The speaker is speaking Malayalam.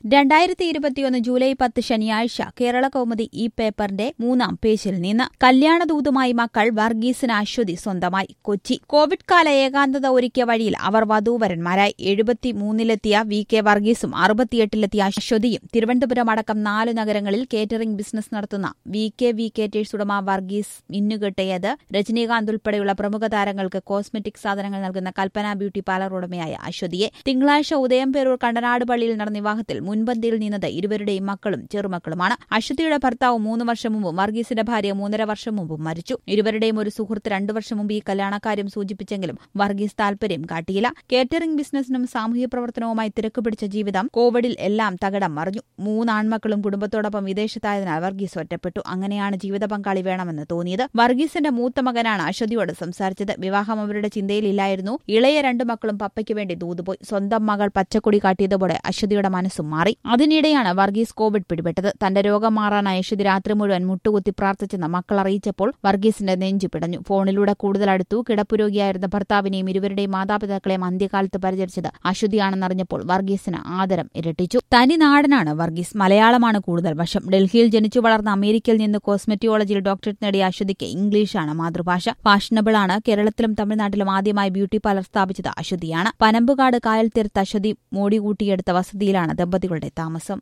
രണ്ടായിരത്തി ഇരുപത്തിയൊന്ന് ജൂലൈ പത്ത് ശനിയാഴ്ച കേരള കൗമുദി ഈ പേപ്പറിന്റെ മൂന്നാം പേജിൽ നിന്ന് കല്യാണദൂതുമായി മക്കൾ വർഗീസിന് അശ്വതി സ്വന്തമായി കൊച്ചി കോവിഡ് കാല ഏകാന്തത ഒരുക്കിയ വഴിയിൽ അവർ വധൂവരന്മാരായി എഴുപത്തിമൂന്നിലെത്തിയ വി കെ വർഗീസും അറുപത്തിയെട്ടിലെത്തിയ അശ്വതിയും തിരുവനന്തപുരം അടക്കം നാല് നഗരങ്ങളിൽ കേറ്ററിംഗ് ബിസിനസ് നടത്തുന്ന വി കെ വി കേറ്റേഴ്സ് ഉടമ വർഗീസ് മിന്നുകെട്ടിയത് രജനീകാന്ത് ഉൾപ്പെടെയുള്ള പ്രമുഖ താരങ്ങൾക്ക് കോസ്മെറ്റിക് സാധനങ്ങൾ നൽകുന്ന കൽപ്പന ബ്യൂട്ടി പാർലർ ഉടമയായ അശ്വതിയെ തിങ്കളാഴ്ച ഉദയംപേരൂർ കണ്ടനാട് പള്ളിയിൽ നടന്ന വിവാഹത്തിൽ മുൻപന്തിയിൽ നിന്നത് ഇരുവരുടെയും മക്കളും ചെറുമക്കളുമാണ് അശ്വതിയുടെ ഭർത്താവ് മൂന്ന് വർഷം മുമ്പും വർഗീസിന്റെ ഭാര്യ മൂന്നര വർഷം മുമ്പും മരിച്ചു ഇരുവരുടെയും ഒരു സുഹൃത്ത് രണ്ടു വർഷം മുമ്പ് ഈ കല്യാണക്കാര്യം സൂചിപ്പിച്ചെങ്കിലും വർഗീസ് താൽപര്യം കാട്ടിയില്ല കേറ്ററിംഗ് ബിസിനസിനും സാമൂഹ്യ പ്രവർത്തനവുമായി തിരക്ക് പിടിച്ച ജീവിതം കോവിഡിൽ എല്ലാം തകടം മറിഞ്ഞു മൂന്ന് ആൺമക്കളും കുടുംബത്തോടൊപ്പം വിദേശത്തായതിനാൽ വർഗീസ് ഒറ്റപ്പെട്ടു അങ്ങനെയാണ് ജീവിത പങ്കാളി വേണമെന്ന് തോന്നിയത് വർഗീസിന്റെ മൂത്ത മകനാണ് അശ്വതിയോട് സംസാരിച്ചത് വിവാഹം അവരുടെ ചിന്തയിലില്ലായിരുന്നു ഇളയ രണ്ടു മക്കളും പപ്പയ്ക്ക് വേണ്ടി ദൂതുപോയി സ്വന്തം മകൾ പച്ചക്കൊടി കാട്ടിയതോടെ അശ്വതിയുടെ മനസ്സും മാറി അതിനിടെയാണ് വർഗീസ് കോവിഡ് പിടിപെട്ടത് തന്റെ രോഗം മാറാനായി അശ്വതി രാത്രി മുഴുവൻ മുട്ടുകുത്തി പ്രാർത്ഥിച്ചെന്ന് മക്കൾ അറിയിച്ചപ്പോൾ വർഗീസിന്റെ നെഞ്ചു പിടഞ്ഞു ഫോണിലൂടെ കൂടുതൽ അടുത്തു കിടപ്പുരോഗിയായിരുന്ന ഭർത്താവിനെയും ഇരുവരുടെയും മാതാപിതാക്കളെയും അന്ത്യകാലത്ത് പരിചരിച്ചത് അശ്വതിയാണെന്നറിഞ്ഞപ്പോൾ വർഗീസിന് ആദരം ഇരട്ടിച്ചു തനി നാടനാണ് വർഗീസ് മലയാളമാണ് കൂടുതൽ വശം ഡൽഹിയിൽ ജനിച്ചു വളർന്ന അമേരിക്കയിൽ നിന്ന് കോസ്മെറ്റിയോളജിയിൽ ഡോക്ടറേറ്റ് നേടിയ അശ്വതിക്ക് ഇംഗ്ലീഷാണ് മാതൃഭാഷ ഫാഷനബിൾ ആണ് കേരളത്തിലും തമിഴ്നാട്ടിലും ആദ്യമായി ബ്യൂട്ടി പാർലർ സ്ഥാപിച്ചത് അശ്വതിയാണ് പനമ്പുകാട് കായൽ തീർത്ത് അശ്വതി മോടി കൂട്ടിയെടുത്ത വസതിയിലാണ് ദമ്പതികളുടെ താമസം